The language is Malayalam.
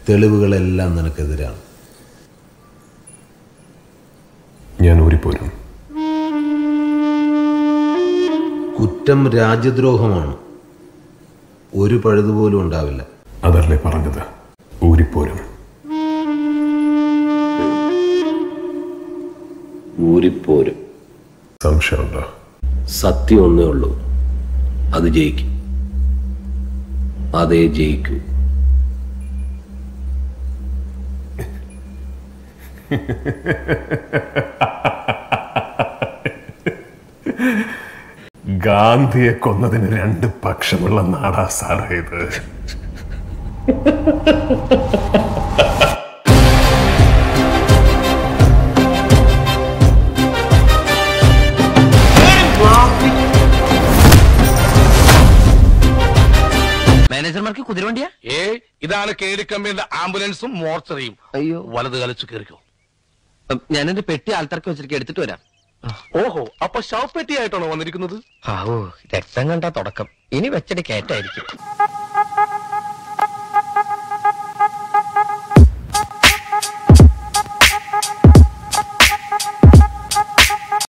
തെളിവുകളെല്ലാം നിനക്കെതിരാണ് ഞാൻ ഊരിപ്പോരും കുറ്റം രാജ്യദ്രോഹമാണ് ഒരു പഴുതുപോലും ഉണ്ടാവില്ല അതല്ലേ പറഞ്ഞത് ഊരിപ്പോരും ഊരിപ്പോരും സംശയമുണ്ടോ സത്യം ഒന്നേ ഉള്ളൂ അത് ജയിക്കും അതേ ജയിക്കൂ ഗാന്ധിയെ കൊന്നതിന് രണ്ട് പക്ഷമുള്ള നാടാ സാറേ ഇത് മാനേജർമാർക്ക് കുതിരവണ്ടിയാ ഏ ഇതാണ് കേടിക്കമ്പിന്റെ ആംബുലൻസും മോർച്ചറിയും അയ്യോ വലത് കളിച്ച് കയറിക്കോ ഞാൻ എന്റെ പെട്ടി ആൾക്കാർക്ക് വെച്ചിട്ട് എടുത്തിട്ട് വരാം ഓഹോ അപ്പൊ ശവപ്പെട്ടിയായിട്ടാണോ വന്നിരിക്കുന്നത് ആവോ രക്തം കണ്ട തുടക്കം ഇനി വെച്ചിട്ട് കയറ്റായിരിക്കും